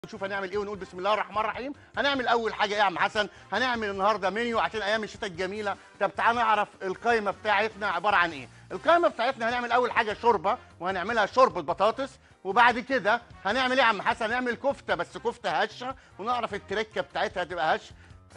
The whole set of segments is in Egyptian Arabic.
نشوف هنعمل ايه ونقول بسم الله الرحمن الرحيم هنعمل اول حاجه ايه يا عم حسن هنعمل النهارده منيو عشان ايام الشتاء الجميله طب تعالى نعرف القائمه بتاعتنا عباره عن ايه القائمه بتاعتنا هنعمل اول حاجه شوربه وهنعملها شوربه بطاطس وبعد كده هنعمل ايه يا عم حسن هنعمل كفته بس كفته هشه ونعرف التركه بتاعتها هتبقى هش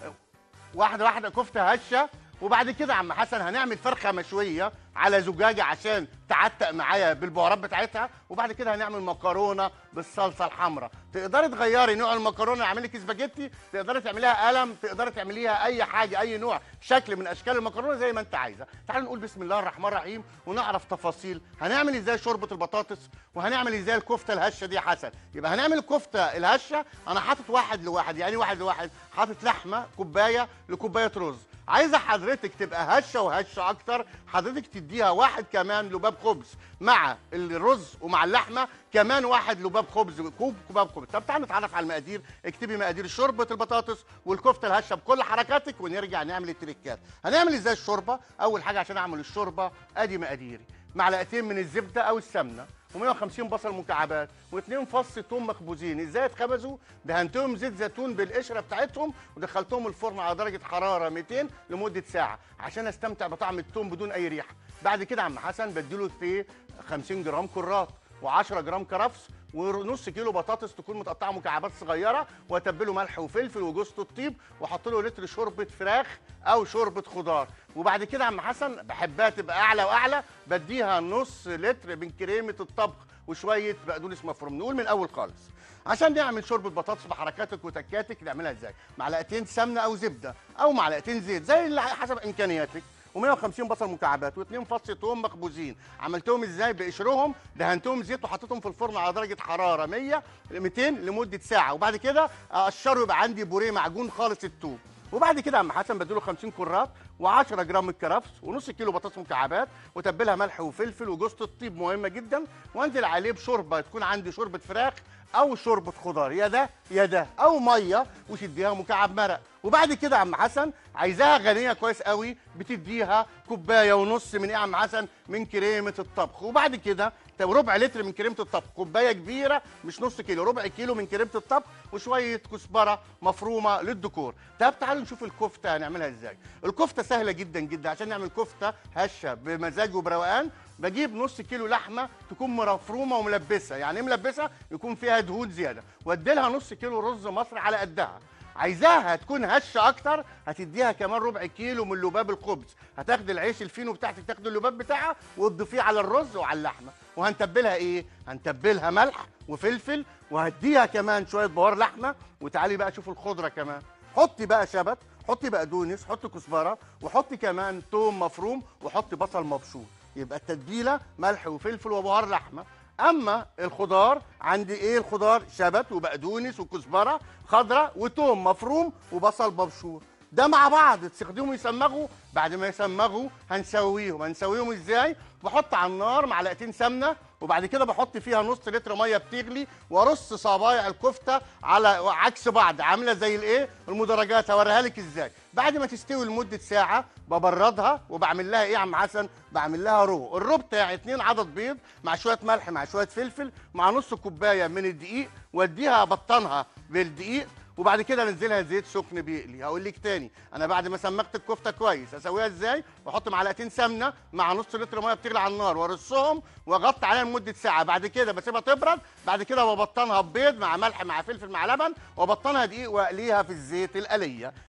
واحده واحده كفته هشه وبعد كده يا عم حسن هنعمل فرخه مشويه على زجاجه عشان تعتق معايا بالبهارات بتاعتها وبعد كده هنعمل مكرونه بالصلصه الحمراء تقدري تغيري نوع المكرونه اعملي لك سباجيتي تقدري تعمليها قلم تقدري تعمليها اي حاجه اي نوع شكل من اشكال المكرونه زي ما انت عايزه تعالوا نقول بسم الله الرحمن الرحيم ونعرف تفاصيل هنعمل ازاي شوربه البطاطس وهنعمل ازاي الكفته الهشه دي يا حسن يبقى هنعمل الكفته الهشه انا حاطط واحد لواحد يعني واحد لواحد حاطط لحمه كوبايه لكوبايه رز عايزه حضرتك تبقى هشه وهشه اكتر حضرتك تديها واحد كمان لباب خبز مع الرز ومع اللحمه كمان واحد لباب خبز كوب كوباب خبز طب تعالى نتعرف على المقادير اكتبي مقادير شوربه البطاطس والكفته الهشه بكل حركاتك ونرجع نعمل التريكات هنعمل ازاي الشوربه اول حاجه عشان اعمل الشوربه ادي مقاديري معلقتين من الزبده او السمنه و150 بصل مكعبات واثنين فص ثوم مخبوزين ازاي اتخبزوا دهنتهم زيت زيتون بالقشره بتاعتهم ودخلتهم الفرن على درجه حراره 200 لمده ساعه عشان استمتع بطعم الثوم بدون اي ريحه بعد كده عم حسن بديله في 50 جرام كرات و10 جرام كرفس ونص كيلو بطاطس تكون متقطعه مكعبات صغيره واتبله ملح وفلفل وجوز الطيب واحط له لتر شوربه فراخ او شوربه خضار وبعد كده عم حسن بحبها تبقى اعلى واعلى بديها نص لتر من كريمه الطبخ وشويه بقدونس مفروم نقول من الاول خالص عشان نعمل شوربه بطاطس بحركاتك وتكاتك نعملها ازاي معلقتين سمنه او زبده او معلقتين زيت زي اللي حسب امكانياتك و150 بصل مكعبات واثنين فص ثوم مخبوزين عملتهم ازاي بقشرهم دهنتهم زيت وحطيتهم في الفرن على درجه حراره 100 200 لمده ساعه وبعد كده اقشره يبقى عندي بوريه معجون خالص الثوم وبعد كده عم حسن بديله 50 كرات و10 جرام الكرفس ونص كيلو بطاطس مكعبات وتبلها ملح وفلفل وجوز الطيب مهمه جدا وانزل عليه بشوربه تكون عندي شوربه فراخ او شوربه خضار يا ده يا ده او ميه وتديها مكعب مرق وبعد كده عم حسن عايزاها غنيه كويس قوي بتديها كوبايه ونص من ايه يا عم حسن من كريمه الطبخ وبعد كده طب ربع لتر من كريمه الطبخ كوبايه كبيره مش نص كيلو ربع كيلو من كريمه الطبخ وشويه كزبره مفرومه للديكور طب تعالوا نشوف الكفته هنعملها ازاي الكفته سهله جدا جدا عشان نعمل كفته هشه بمزاج وبروقان بجيب نص كيلو لحمه تكون مفرومه وملبسه يعني ايه ملبسه يكون فيها دهون زياده وادي لها نص كيلو رز مصري على قدها عايزاها تكون هشه اكتر هتديها كمان ربع كيلو من لباب الخبز هتاخد العيش الفينو بتاعتك تاخد اللباب بتاعها وتضيفيه على الرز وعلى اللحمه وهنتبلها ايه هنتبلها ملح وفلفل وهديها كمان شويه بوار لحمه وتعالي بقى شوف الخضره كمان حطي بقى شبت حطي بقدونس حطي كزبره وحطي كمان توم مفروم وحطي بصل مبشور يبقى التتبيله ملح وفلفل وبهار لحمه اما الخضار عندي ايه الخضار شبت وبقدونس وكزبره خضراء وتوم مفروم وبصل مبشور ده مع بعض تستخدموا يسمغوا بعد ما يسمغوا هنسويهم هنسويهم ازاي بحط على النار معلقتين سمنه وبعد كده بحط فيها نص لتر ميه بتغلي وارص صبايع الكفته على عكس بعض عامله زي الايه المدرجات هوريها لك ازاي بعد ما تستوي لمده ساعه ببردها وبعمل لها ايه يا عم حسن بعمل لها رو الرو بتاعي اتنين عدد بيض مع شويه ملح مع شويه فلفل مع نص كوبايه من الدقيق واديها ابطنها بالدقيق وبعد كده انزلها زيت سخن بيقلي هقول لك تاني انا بعد ما سمكت الكفته كويس اسويها ازاي واحط معلقتين سمنه مع نص لتر ميه بتغلي على النار وارصهم واغطي عليها لمده ساعه بعد كده بسيبها تبرد بعد كده ببطنها ببيض مع ملح مع فلفل مع لبن وابطنها دقيق واقليها في الزيت القليه